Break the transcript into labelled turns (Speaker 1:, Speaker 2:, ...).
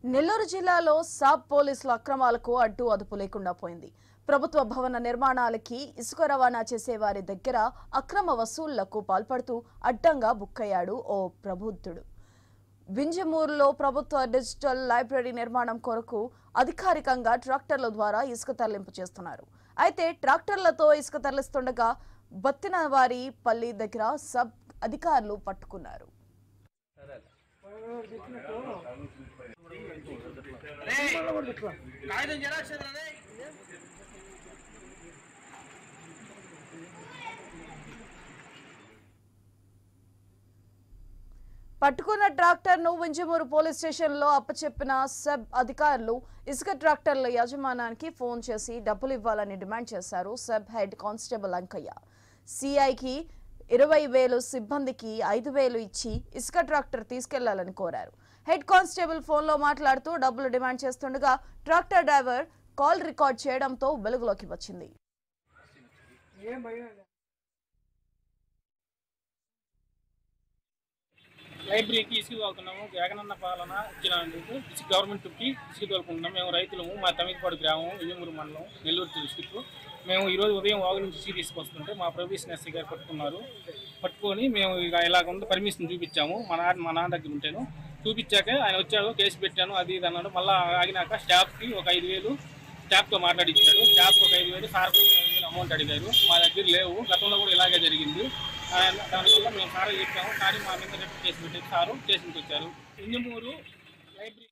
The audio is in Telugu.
Speaker 1: నెల్లూరు జిల్లాలో సాబ్ పోలీసుల అక్రమాలకు అడ్డు అదుపు లేకుండా పోయింది ప్రభుత్వ భవన నిర్మాణాలకి ఇసుక రవాణా చేసే వారి దగ్గర అక్రమ వసూళ్లకు పాల్పడుతూ అడ్డంగా బుక్కయ్యాడు ఓ ప్రబుద్ధుడు వింజమూరులో ప్రభుత్వ డిజిటల్ లైబ్రరీ నిర్మాణం కొరకు అధికారికంగా ట్రాక్టర్ల ద్వారా ఇసుక తరలింపు చేస్తున్నారు అయితే ట్రాక్టర్లతో ఇసుక తరలిస్తుండగా బత్తినవారి పల్లి దగ్గర సబ్ అధికారులు పట్టుకున్నారు పట్టుకున్న ట్రాక్టర్ ను వింజమూరు పోలీస్ స్టేషన్ లో అప్పచెప్పిన సబ్ అధికారులు ఇసుక ట్రాక్టర్ల యజమానానికి ఫోన్ చేసి డబ్బులు ఇవ్వాలని డిమాండ్ చేశారు సబ్ హెడ్ కానిస్టేబుల్ అంకయ్య సిఐకి ఇరవై వేలు సిబ్బందికి ఐదు వేలు ఇచ్చి ఇసుక ట్రాక్టర్ తీసుకెళ్లాలని కోరారు హెడ్ కానిస్టేబుల్ ఫోన్లో మాట్లాడుతూ డబ్బులు డిమాండ్ చేస్తుండగా ట్రాక్టర్ డ్రైవర్ కాల్ రికార్డ్ చేయడంతో వెలుగులోకి వచ్చింది
Speaker 2: లైబ్రరీకి ఇసుక తోలుతున్నాము జగనన్న పాలన ఇచ్చినందుకు ఇసుక గవర్నమెంట్కి ఇసుక తోలుకుంటున్నాం మేము రైతులము మా తమిళపాడు గ్రామం విజయమూరు మండలం నెల్లూరు డిస్టిక్ మేము ఈరోజు ఉదయం వాగు నుంచి ఇసుక తీసుకొస్తుంటే మా ప్రొఫెషన్ ఎస్సీ గారు పట్టుకున్నారు పట్టుకొని మేము ఇక ఇలాగ ఉంది పర్మిషన్ చూపించాము మా నాన్న మా నాన్న దగ్గర ఉంటాను చూపించాక ఆయన వచ్చాడు కేసు పెట్టాను అది ఇది అన్నాడు మళ్ళీ ఆగినాక స్టాఫ్కి ఒక ఐదు వేలు స్టాఫ్తో మాట్లాడించాడు స్టాఫ్ ఒక ఐదు వేలు సార్ ఒక ఐదు వేలు అమౌంట్ అడిగారు మా దగ్గర లేవు గతంలో కూడా ఇలాగే జరిగింది ఆ, దానివల్ల మేము సార్ చెప్పాము సారీ మా మీద రిపోర్ట్ చేసి పెట్టి సారు స్టేషన్కి వచ్చారు ఇంజమూరు లైబ్రరీ